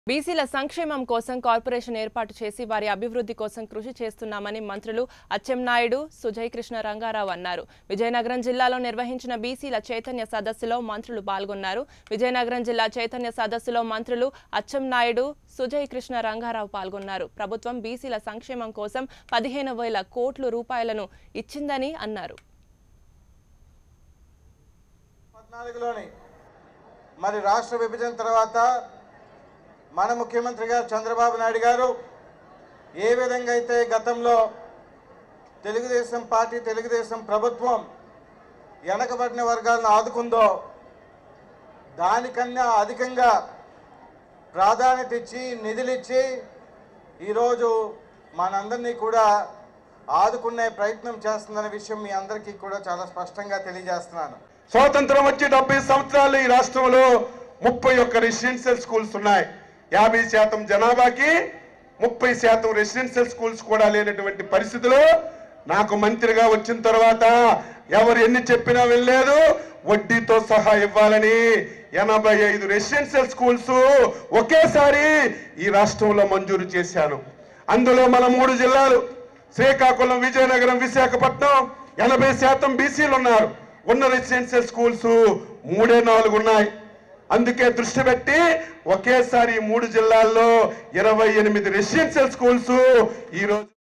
బీసీల సంక్షేమం కోసం కార్పొరేషన్ ఏర్పాటు చేసి వారి అభివృద్ధి కోసం కృషి చేస్తున్నామని మంత్రులు అచ్చెన్నాయుడు సుజయ్ కృష్ణ రంగారావు అన్నారు విజయనగరం జిల్లాలో నిర్వహించిన బీసీల చైతన్య సదస్సులో మంత్రులు పాల్గొన్నారు విజయనగరం జిల్లా చైతన్య సదస్సులో మంత్రులు అచ్చెన్నాయుడు సుజయ్ కృష్ణ రంగారావు పాల్గొన్నారు ప్రభుత్వం బీసీల సంక్షేమం కోసం పదిహేను వేల కోట్ల రూపాయలను ఇచ్చిందని అన్నారు పద్నాలుగులోని మరి రాష్ట్ర విభజన తర్వాత మన ముఖ్యమంత్రి గారు చంద్రబాబు నాయుడు గారు ఏ విధంగా అయితే గతంలో తెలుగుదేశం పార్టీ తెలుగుదేశం ప్రభుత్వం వెనకబడిన వర్గాలను ఆదుకుందో దానికన్నా అధికంగా ప్రాధాన్యత ఇచ్చి నిధులిచ్చి ఈరోజు మనందరినీ కూడా ఆదుకునే ప్రయత్నం చేస్తుందనే విషయం మీ అందరికీ కూడా చాలా స్పష్టంగా తెలియజేస్తున్నాను స్వాతంత్రం వచ్చి డెబ్బై సంవత్సరాలు ఈ రాష్ట్రంలో ముప్పై ఒక్క రెసిడెన్షియల్ స్కూల్స్ ఉన్నాయి యాభై శాతం జనాభాకి ముప్పై శాతం రెసిడెన్షియల్ స్కూల్స్ కూడా లేనటువంటి పరిస్థితిలో నాకు మంత్రిగా వచ్చిన తర్వాత ఎవరు ఎన్ని చెప్పినా వెళ్ళలేదు వడ్డీతో సహా ఇవ్వాలని ఎనభై ఐదు రెసిడెన్షియల్ స్కూల్స్ ఒకేసారి ఈ రాష్ట్రంలో మంజూరు చేశాను అందులో మన మూడు జిల్లాలు శ్రీకాకుళం విజయనగరం విశాఖపట్నం ఎనభై శాతం బీసీలు ఉన్నారు ఉన్న రెసిడెన్షియల్ స్కూల్స్ మూడే నాలుగు ఉన్నాయి అందుకే దృష్టి పెట్టి ఒకేసారి ఈ మూడు జిల్లాల్లో ఇరవై ఎనిమిది రెసిడెన్షియల్ స్కూల్స్ ఈ రోజు